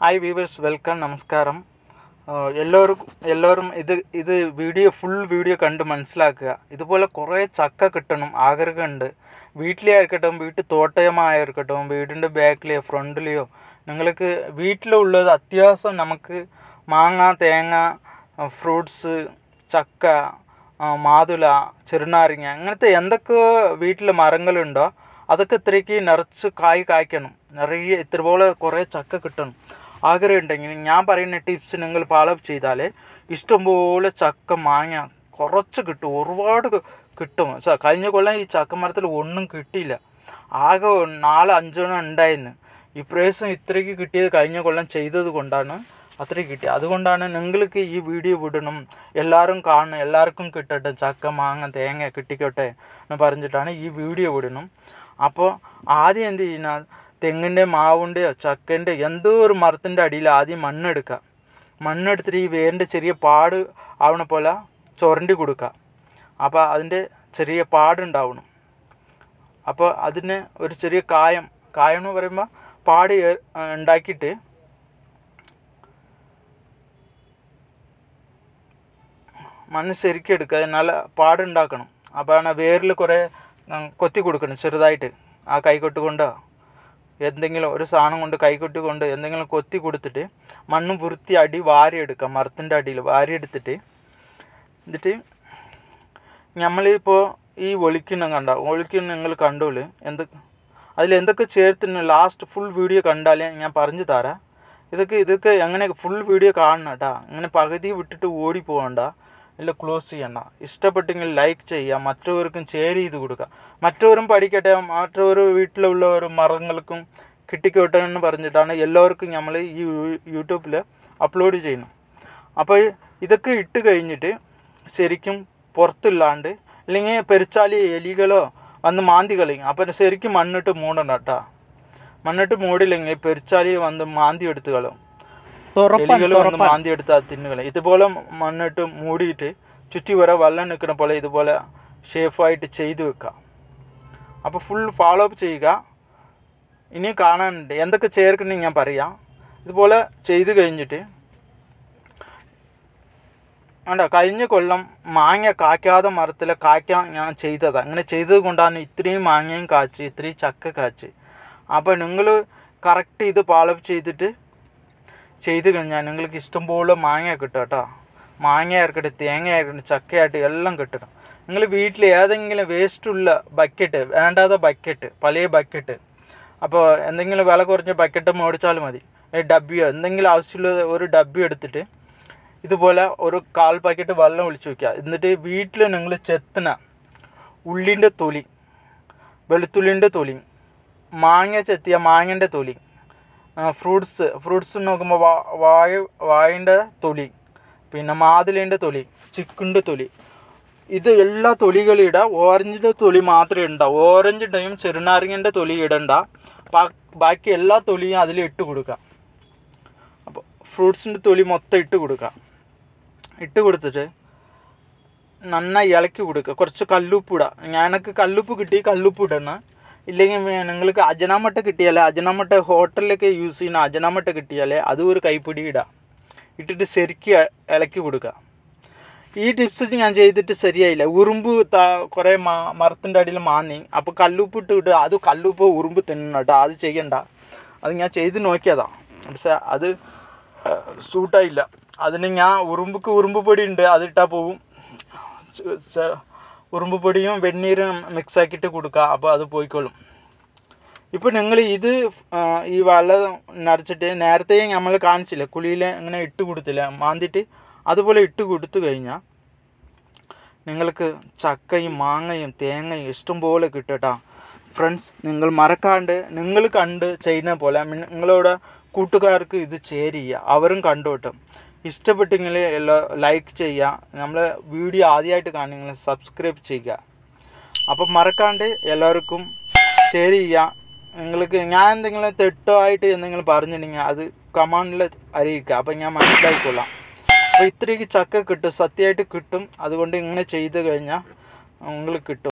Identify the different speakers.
Speaker 1: hi weavers welcome നമസ്കാരം ആഹ് എല്ലാവർക്കും എല്ലാവരും ഇത് ഇത് വീഡിയോ ഫുൾ വീഡിയോ കണ്ട് മനസ്സിലാക്കുക ഇതുപോലെ കുറേ ചക്ക കിട്ടണം ആഗ്രഹമുണ്ട് വീട്ടിലായിരിക്കട്ടെ വീട്ടിൽ തോട്ടയമായിരിക്കട്ടെ വീടിൻ്റെ ബാക്കിലെയോ ഫ്രണ്ടിലെയോ നിങ്ങൾക്ക് വീട്ടിലുള്ളത് അത്യാവശ്യം നമുക്ക് മാങ്ങ തേങ്ങ ഫ്രൂട്ട്സ് ചക്ക ആ, മാതുള ചെറുനാരങ്ങ അങ്ങനത്തെ എന്തൊക്കെ വീട്ടിൽ മരങ്ങളുണ്ടോ അതൊക്കെ ഇത്രയ്ക്ക് നിറച്ച് കായ് കായ്ക്കണം നിറയെ ഇത്രപോലെ കുറേ ചക്ക കിട്ടണം ആഗ്രഹം ഉണ്ടെങ്കിൽ ഞാൻ പറയുന്ന ടിപ്സ് നിങ്ങൾ ഫോളോ ചെയ്താൽ ഇഷ്ടംപോലെ ചക്ക മാങ്ങ കുറച്ച് കിട്ടും ഒരുപാട് കി- കിട്ടും സ- കഴിഞ്ഞ കൊല്ലം ഈ ചക്ക മരത്തിൽ ഒന്നും കിട്ടിയില്ല ആകെ നാല് അഞ്ചെണ്ണം ഉണ്ടായിരുന്നു ഇപ്രാവശ്യം ഇത്രയ്ക്ക് കിട്ടിയത് കഴിഞ്ഞ കൊല്ലം ചെയ്തത് കൊണ്ടാണ് അത്രയ്ക്ക് കിട്ടി അതുകൊണ്ടാണ് നിങ്ങൾക്ക് ഈ വീഡിയോ വിടണം എല്ലാവരും കാണണം എല്ലാവർക്കും കിട്ടട്ടെ ചക്ക മാങ്ങ തേങ്ങ കിട്ടിക്കോട്ടെ എന്ന് പറഞ്ഞിട്ടാണ് ഈ വീഡിയോ വിടണം അപ്പോൾ ആദ്യം എന്ത് ചെയ്യുന്ന തെങ്ങിൻ്റെ മാവിൻ്റെയോ ചക്കൻ്റെ എന്തോ ഒരു മരത്തിൻ്റെ അടിയിൽ ആദ്യം മണ്ണെടുക്കുക മണ്ണെടുത്തിട്ട് ഈ വേരിൻ്റെ ചെറിയ പാട് ആവണ പോലെ ചുരണ്ടി കൊടുക്കുക അപ്പോൾ അതിൻ്റെ ചെറിയ പാടുണ്ടാവണം അപ്പോൾ അതിന് ഒരു ചെറിയ കായം കായം എന്ന് പറയുമ്പോൾ പാട് ഏ- ഉണ്ടാക്കിയിട്ട് മണ്ണ് ശരിക്കും എടുക്കുക അത് നല്ല പാടുണ്ടാക്കണം അപ്പോൾ വേരിൽ കുറേ ഉം, കൊത്തി കൊടുക്കണം ചെറുതായിട്ട് ആ കൈകൊട്ട് കൊണ്ടോ എന്തെങ്കിലും ഒരു സാധനം കൊണ്ട് കൈകൊട്ടി കൊണ്ട് എന്തെങ്കിലും കൊത്തി കൊടുത്തിട്ട് മണ്ണ് വൃത്തി അടി വാരിയെടുക്കുക മരത്തിൻ്റെ അടിയിൽ വാരിയെടുത്തിട്ട് എന്നിട്ട് നമ്മളിപ്പോൾ ഈ ഒളിക്കുന്ന കണ്ട ഒളിക്കുന്ന നിങ്ങൾ കണ്ടോള് എന്ത് അതിൽ എന്തൊക്കെ ചേർത്തിന് ലാസ്റ്റ് ഫുൾ വീഡിയോ കണ്ടാലേ ഞാൻ പറഞ്ഞു തരാം ഇതൊക്കെ ഇതൊക്കെ എങ്ങനെ ഫുൾ വീഡിയോ കാണണം കേട്ടാ ഇങ്ങനെ പകുതി വിട്ടിട്ട് ഓടി പോകണ്ട ഇല്ല ക്ലോസ് ചെയ്യണ്ട ഇഷ്ടപ്പെട്ടെങ്കിൽ ലൈക്ക് ചെയ്യുക മറ്റവർക്കും ഷെയർ ചെയ്ത് കൊടുക്കുക മറ്റവരും പഠിക്കട്ടെ മറ്റവർ വീട്ടിലുള്ളവരും മരങ്ങൾക്കും കിട്ടിക്കോട്ടെ എന്ന് പറഞ്ഞിട്ടാണ് എല്ലാവർക്കും നമ്മൾ ഈ യൂട്യൂബിൽ അപ്ലോഡ് ചെയ്യുന്നത് അപ്പോൾ ഇതൊക്കെ ഇട്ട് കഴിഞ്ഞിട്ട് ശരിക്കും പുറത്തില്ലാണ്ട് അല്ലെങ്കിൽ പെരിച്ചാലി എലികളോ വന്ന് മാന്തി കളയും അപ്പം ശരിക്കും മണ്ണിട്ട് മൂടണം കേട്ടോ മണ്ണിട്ട് മൂടില്ലെങ്കിൽ പെരിച്ചാലി വന്ന് മാന്തി എടുത്ത് കളയും എലികൾ വന്ന് മാന്തി എടുത്ത് അത് തിന്നുകളയും ഇതുപോലെ മണ്ണിട്ട് മൂടിയിട്ട് ചുറ്റി വരെ വെള്ളം നിൽക്കുന്ന പോലെ ഇതുപോലെ ഷേഫായിട്ട് ചെയ്ത് വെക്കുക അപ്പോൾ ഫുൾ ഫോളോ അപ്പ് ചെയ്യുക ഇനിയും കാണാനുണ്ട് എന്തൊക്കെ ചേർക്കണമെന്ന് ഞാൻ പറയാം ഇതുപോലെ ചെയ്ത് കഴിഞ്ഞിട്ട് വേണ്ട കഴിഞ്ഞ കൊല്ലം മാങ്ങ കായ്ക്കാതെ മരത്തിൽ കായ്ക്കാൻ ഞാൻ ചെയ്തതാണ് അങ്ങനെ ചെയ്തത് കൊണ്ടാണ് ഇത്രയും മാങ്ങയും കാച്ച് ഇത്രയും ചക്ക കാച്ച് അപ്പോൾ നിങ്ങൾ കറക്റ്റ് ഇത് ഫോളോ ചെയ്തിട്ട് ചെയ്ത് കഴിഞ്ഞാൽ നിങ്ങൾക്ക് ഇഷ്ടംപോലെ മാങ്ങ കിട്ടും കേട്ടോ മാങ്ങ ആയിരിക്കട്ടെ തേങ്ങ ആയിരിക്കട്ടെ ചക്കയായിട്ട് എല്ലാം കിട്ടണം നിങ്ങൾ വീട്ടിൽ ഏതെങ്കിലും വേസ്റ്റുള്ള ബക്കറ്റ് വേണ്ടാത്ത ബക്കറ്റ് പഴയ ബക്കറ്റ് അപ്പോൾ എന്തെങ്കിലും വില കുറഞ്ഞ ബക്കറ്റ് മേടിച്ചാൽ മതി ഈ ഡബ്ബിയോ എന്തെങ്കിലും ആവശ്യമുള്ള ഒരു ഡബ്ബി എടുത്തിട്ട് ഇതുപോലെ ഒരു കാൽ പാക്കറ്റ് വെള്ളം ഒഴിച്ച് വയ്ക്കുക എന്നിട്ട് വീട്ടിൽ നിങ്ങൾ ചെത്തണ ഉള്ളിൻ്റെ തൊലി വെളുത്തുള്ളിൻ്റെ തൊലി മാങ്ങ ചെത്തിയ മാങ്ങൻ്റെ തൊലി ഫ്രൂട്ട്സ് ഫ്രൂട്ട്സ് നോക്കുമ്പോൾ വാ വായ വായൻ്റെ തൊലി പിന്നെ മാതിലേൻ്റെ തൊലി ചിക്കിൻ്റെ തൊലി ഇത് എല്ലാ തൊലികളും ഇടുക ഓറഞ്ചിൻ്റെ തൊലി മാത്രമേ ഉണ്ടാവൂ ഓറഞ്ചിൻ്റെയും ചെറുനാരങ്ങൻ്റെ തൊലി ഇടണ്ട ബാ- ബാക്കി എല്ലാ തൊലിയും അതിൽ ഇട്ട് കൊടുക്കുക അപ്പോൾ ഫ്രൂട്ട്സിൻ്റെ തൊലി മൊത്തം ഇട്ട് കൊടുക്കുക ഇട്ട് കൊടുത്തിട്ട് നന്നായി ഇളക്കി കൊടുക്കുക കുറച്ച് കല്ലുപ്പ് ഇടുക ഞാനൊക്കെ കല്ലുപ്പ് കിട്ടി കല്ലുപ്പ് ഇടണം ഇല്ലെങ്കിൽ വേ- നിങ്ങൾക്ക് അജനാമട്ട കിട്ടിയാലേ അജനാമട്ട ഹോട്ടലിലൊക്കെ യൂസ് ചെയ്യുന്ന അജനാമട്ട കിട്ടിയാലേ അതും ഒരു കൈപ്പിടി ഇടുക ഇട്ടിട്ട് ശരിക്കും ഇ- ഇളക്കി കൊടുക്കുക ഈ ടിപ്സ് ഞാൻ ചെയ്തിട്ട് ശരിയായില്ല ഉറുമ്പ് ത കുറേ മാ മരത്തിൻ്റെ അടിയിൽ മാന്നി അപ്പോൾ കല്ലുപ്പ് ഇട്ട് ഇട്ട് അത് കല്ലുപ്പ് ഉറുമ്പ് തിന്നണം കേട്ടോ അത് ചെയ്യണ്ട അത് ഞാൻ ചെയ്ത് നോക്കിയതാണ് പക്ഷേ അത് സൂട്ടായില്ല അതിന് ഞാൻ ഉറുമ്പുക്ക് ഉറുമ്പ് പൊടി ഉണ്ട് അതിട്ടാൽ പോവും ച- ച- ഉറുമ്പ് പൊടിയും വെണ്ണീരും മിക്സ് ആക്കിയിട്ട് കൊടുക്കുക അപ്പോൾ അത് പോയിക്കോളും ഇപ്പോൾ നിങ്ങൾ ഇത് ആ, ഈ വെള്ളം നിറച്ചിട്ട് നേരത്തെ നമ്മൾ കാണിച്ചില്ല കുളിയിൽ ഇങ്ങനെ ഇട്ട് കൊടുത്തില്ല മാന്തിയിട്ട് അതുപോലെ ഇട്ട് കൊടുത്തു കഴിഞ്ഞാൽ നിങ്ങൾക്ക് ചക്കയും മാങ്ങയും തേങ്ങയും ഇഷ്ടംപോലെ കിട്ടട്ടാ ഫ്രണ്ട്സ് നിങ്ങൾ മറക്കാണ്ട് നിങ്ങൾ കണ്ട് ചെയ്യുന്ന പോലെ മിൻ- നിങ്ങളുടെ കൂട്ടുകാർക്ക് ഇത് ഷെയർ ചെയ്യുക അവരും കണ്ടോട്ടും ഇഷ്ടപ്പെട്ടെങ്കിൽ എല്ലാ ലൈക്ക് ചെയ്യുക നമ്മൾ വീഡിയോ ആദ്യമായിട്ട് കാണുമെങ്കിൽ സബ്സ്ക്രൈബ് ചെയ്യുക അപ്പം മറക്കാണ്ട് എല്ലാവർക്കും ഷെയർ ചെയ്യുക നിങ്ങൾക്ക് ഞാൻ എന്തെങ്കിലും തെറ്റോ ആയിട്ട് എന്തെങ്കിലും പറഞ്ഞിട്ടുണ്ടെങ്കിൽ അത് കമാൻഡിൽ അറിയിക്കുക അപ്പം ഞാൻ മനസ്സിലാക്കിക്കൊള്ളാം അപ്പോൾ ഇത്രയ്ക്ക് ചക്ക കിട്ടും സത്യമായിട്ട് കിട്ടും അതുകൊണ്ട് ഇങ്ങനെ ചെയ്ത് കഴിഞ്ഞാൽ നിങ്ങൾക്ക് കിട്ടും